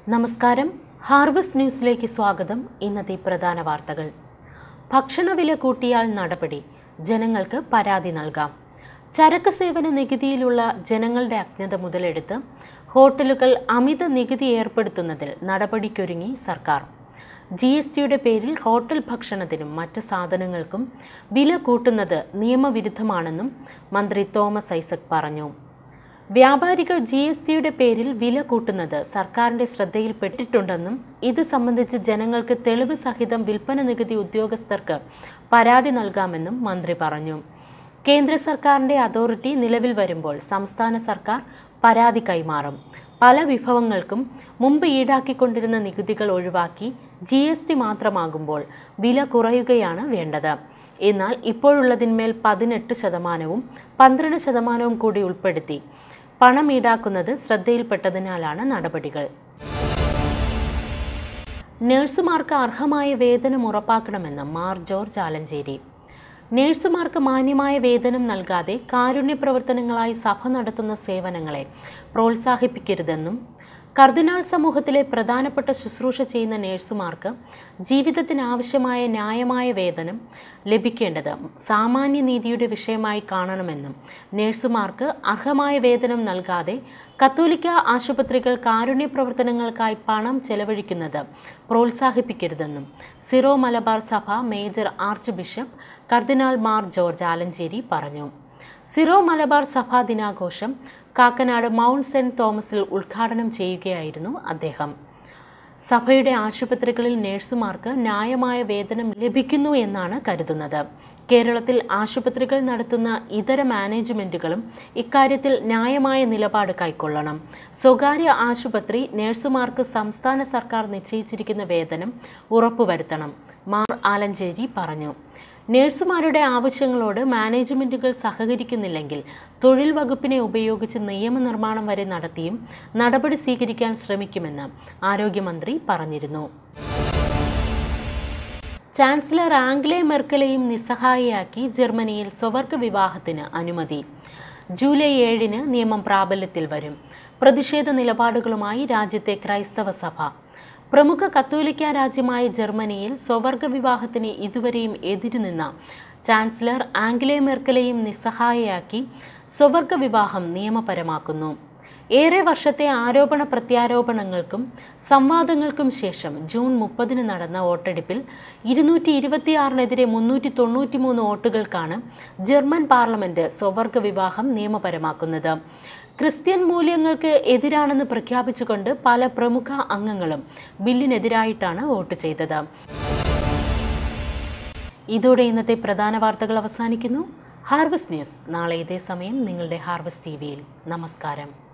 നമസ്കാരം ഹാർവസ്റ്റ് ന്യൂസിലേക്ക് സ്വാഗതം ഇന്നത്തെ പ്രധാന വാർത്തകൾ ഭക്ഷണവില കൂട്ടിയാൽ നടപടി ജനങ്ങൾക്ക് പരാതി നൽകാം ചരക്ക് സേവന നികുതിയിലുള്ള ജനങ്ങളുടെ അജ്ഞത മുതലെടുത്ത് ഹോട്ടലുകൾ അമിത നികുതി ഏർപ്പെടുത്തുന്നതിൽ നടപടിക്കൊരുങ്ങി സർക്കാർ ജി എസ് ടിയുടെ പേരിൽ ഹോട്ടൽ ഭക്ഷണത്തിനും മറ്റ് സാധനങ്ങൾക്കും വില കൂട്ടുന്നത് നിയമവിരുദ്ധമാണെന്നും മന്ത്രി തോമസ് ഐസക് പറഞ്ഞു വ്യാപാരികൾ ജി എസ് ടിയുടെ പേരിൽ വില കൂട്ടുന്നത് സർക്കാരിന്റെ ശ്രദ്ധയിൽപ്പെട്ടിട്ടുണ്ടെന്നും ഇത് സംബന്ധിച്ച് ജനങ്ങൾക്ക് തെളിവ് സഹിതം വിൽപ്പന നികുതി ഉദ്യോഗസ്ഥർക്ക് പരാതി നൽകാമെന്നും മന്ത്രി പറഞ്ഞു കേന്ദ്ര സർക്കാരിന്റെ അതോറിറ്റി നിലവിൽ വരുമ്പോൾ സംസ്ഥാന സർക്കാർ പരാതി കൈമാറും പല വിഭവങ്ങൾക്കും മുമ്പ് ഈടാക്കിക്കൊണ്ടിരുന്ന നികുതികൾ ഒഴിവാക്കി ജി എസ് ടി മാത്രമാകുമ്പോൾ വില കുറയുകയാണ് വേണ്ടത് എന്നാൽ ഇപ്പോഴുള്ളതിന്മേൽ പതിനെട്ട് ശതമാനവും പന്ത്രണ്ട് ശതമാനവും കൂടി ഉൾപ്പെടുത്തി പണം ഈടാക്കുന്നത് ശ്രദ്ധയിൽപ്പെട്ടതിനാലാണ് നടപടികൾ നഴ്സുമാർക്ക് അർഹമായ വേതനം ഉറപ്പാക്കണമെന്ന് മാർ ജോർജ് ആലഞ്ചേരി നഴ്സുമാർക്ക് മാന്യമായ വേതനം നൽകാതെ കാരുണ്യ പ്രവർത്തനങ്ങളായി സഭ നടത്തുന്ന സേവനങ്ങളെ പ്രോത്സാഹിപ്പിക്കരുതെന്നും കർദിനാൾ സമൂഹത്തിലെ പ്രധാനപ്പെട്ട ശുശ്രൂഷ ചെയ്യുന്ന നഴ്സുമാർക്ക് ജീവിതത്തിന് ആവശ്യമായ ന്യായമായ വേതനം ലഭിക്കേണ്ടത് സാമാന്യ നീതിയുടെ വിഷയമായി കാണണമെന്നും നഴ്സുമാർക്ക് അർഹമായ വേതനം നൽകാതെ കത്തോലിക്ക ആശുപത്രികൾ കാരുണ്യ പ്രവർത്തനങ്ങൾക്കായി പണം ചെലവഴിക്കുന്നത് പ്രോത്സാഹിപ്പിക്കരുതെന്നും സിറോ മലബാർ സഭ മേജർ ആർച്ച് ബിഷപ്പ് കർദിനാൾ മാർ ജോർജ് ആലഞ്ചേരി പറഞ്ഞു സിറോ മലബാർ സഭാ ദിനാഘോഷം കാക്കനാട് മൗണ്ട് സെന്റ് തോമസിൽ ഉദ്ഘാടനം ചെയ്യുകയായിരുന്നു അദ്ദേഹം സഭയുടെ ആശുപത്രികളിൽ നഴ്സുമാർക്ക് ന്യായമായ വേതനം ലഭിക്കുന്നു എന്നാണ് കരുതുന്നത് കേരളത്തിൽ ആശുപത്രികൾ നടത്തുന്ന ഇതര മാനേജ്മെന്റുകളും ഇക്കാര്യത്തിൽ ന്യായമായ നിലപാട് കൈക്കൊള്ളണം സ്വകാര്യ ആശുപത്രി നഴ്സുമാർക്ക് സംസ്ഥാന സർക്കാർ നിശ്ചയിച്ചിരിക്കുന്ന വേതനം ഉറപ്പുവരുത്തണം മാർ ആലഞ്ചേരി പറഞ്ഞു നഴ്സുമാരുടെ ആവശ്യങ്ങളോട് മാനേജ്മെന്റുകൾ സഹകരിക്കുന്നില്ലെങ്കിൽ തൊഴിൽ വകുപ്പിനെ ഉപയോഗിച്ച് നിയമനിർമ്മാണം വരെ നടത്തിയും നടപടി സ്വീകരിക്കാൻ ശ്രമിക്കുമെന്ന് ആരോഗ്യമന്ത്രി പറഞ്ഞിരുന്നു ചാൻസലർ ആംഗ്ലേ മെർക്കലെയും നിസ്സഹായയാക്കി ജർമ്മനിയിൽ സ്വവർഗ വിവാഹത്തിന് അനുമതി ജൂലൈ ഏഴിന് നിയമം പ്രാബല്യത്തിൽ വരും പ്രതിഷേധ നിലപാടുകളുമായി രാജ്യത്തെ ക്രൈസ്തവ സഭ പ്രമുഖ കത്തോലിക്ക രാജ്യമായ ജർമ്മനിയിൽ സ്വവർഗ വിവാഹത്തിന് ഇതുവരെയും എതിരുനിന്ന ചാൻസലർ ആംഗ്ലേ മെർക്കലെയും നിസ്സഹായയാക്കി സ്വവർഗ വിവാഹം നിയമപരമാക്കുന്നു ഏറെ വർഷത്തെ ആരോപണ പ്രത്യാരോപണങ്ങൾക്കും സംവാദങ്ങൾക്കും ശേഷം ജൂൺ മുപ്പതിന് നടന്ന വോട്ടെടുപ്പിൽ ഇരുന്നൂറ്റി ഇരുപത്തിയാറിനെതിരെ മുന്നൂറ്റി തൊണ്ണൂറ്റിമൂന്ന് വോട്ടുകൾക്കാണ് ജർമ്മൻ പാർലമെന്റ് സ്വവർഗ വിവാഹം നിയമപരമാക്കുന്നത് ക്രിസ്ത്യൻ മൂല്യങ്ങൾക്ക് എതിരാണെന്ന് പ്രഖ്യാപിച്ചുകൊണ്ട് പല പ്രമുഖ അംഗങ്ങളും ബില്ലിനെതിരായിട്ടാണ് വോട്ട് ചെയ്തത് ഇതോടെ ഇന്നത്തെ പ്രധാന വാർത്തകൾ അവസാനിക്കുന്നു ഹാർവസ്റ്റ് ന്യൂസ് നാളെ ഇതേ സമയം നിങ്ങളുടെ ഹാർവസ്റ്റ് ടി വിയിൽ നമസ്കാരം